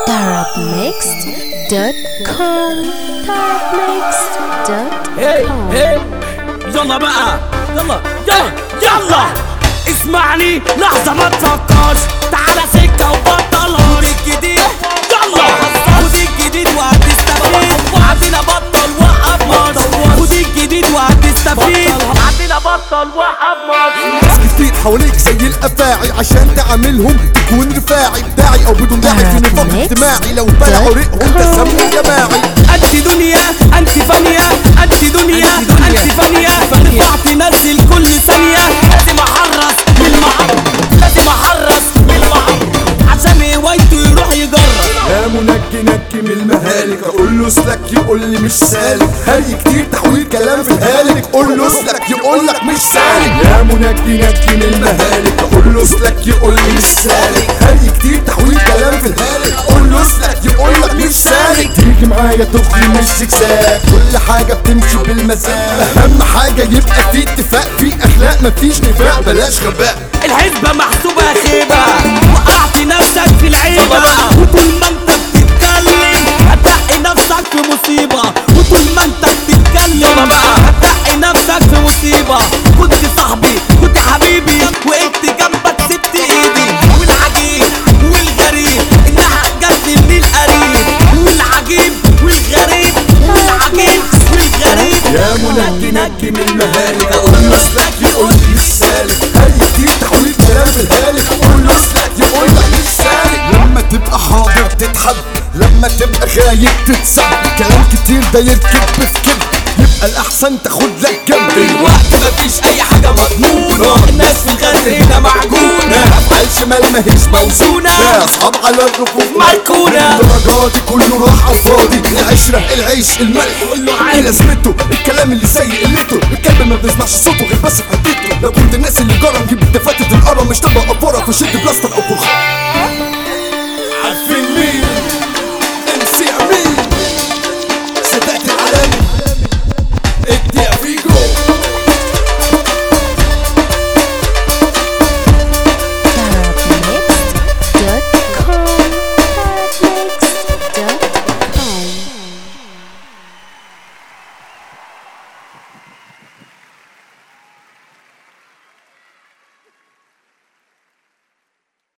tarabmixed.com هي tarabmixed.com هي يلا بقى يلا يلا يلا اسمعني لحظة ما تفكرش تعالى سكة وبطل الجديد يلا خد الجديد وهتستفيد عندنا بطل وقف ماتش خد الجديد وهتستفيد عندنا بطل وقف ماتش ناس كتير حواليك زي الافاعي عشان تعاملهم تكون رفاعي ابداعي او بدون داعي في نطاق اجتماعي لو بلعوا ريقهم تسمي جماعي انت دنيا انت فانية انت دنيا انت فانية تطلع تنزل كل ثانية لازم احرص من المحر لازم احرص من المحر عشان هوايته يروح يجرب يا منجي نجي من المهالك اقول له اسلك يقول لي مش سالك هري كتير تحويل كلام في الهالك قول له اسلك يقول لك مش سالك يا منجي نجي من المهالك اقول له اسلك يقول لي مش سالك هري كتير تحويل كلام في الهالك قول له اسلك يقول لك مش سالك تيجي معايا تخلي مش سكساك كل حاجه بتمشي بالمزاج اهم حاجه يبقى في اتفاق في اخلاق مفيش نفاق بلاش غباء الحسبة محسوبة خيبة وقعت نفسك في العيبة وطول ما انت بتتكلم هتلاقي نفسك في مصيبة وطول ما انت بتتكلم هتلاقي نفسك في مصيبة كنت صاحبي كنت حبيبي وقفت جنبك سبت ايدي والعجيب والغريب انها جت من القريب والعجيب والغريب والعجيب والغريب يا منجي نجي من المهالك اقول له اسلك يقول لي مش سالك هل كتير تحويل كلام في الهالك اقول له اسلك يقول لك مش سالك لما تبقى حاضر تتحب لما تبقى غايب تتسب كلام كتير ده يركب في كده يبقى الاحسن تاخد لك جنب الوقت مفيش اي حاجة مضمونة الناس في الغدر هنا معجونة افعال شمال ماهيش موزونة يا اصحاب على الرفوف مركونة. الدرجات دي كله راح على الفاضي العشرة العيش الملح كله ايه عادي. لازمته الكلام اللي سيء قلته الكلب ما بيسمعش صوته غير بس في حدته لو كنت الناس اللي جرى جيب دفاتة القرى مش تبقى قفورة فشد بلاستر او فخار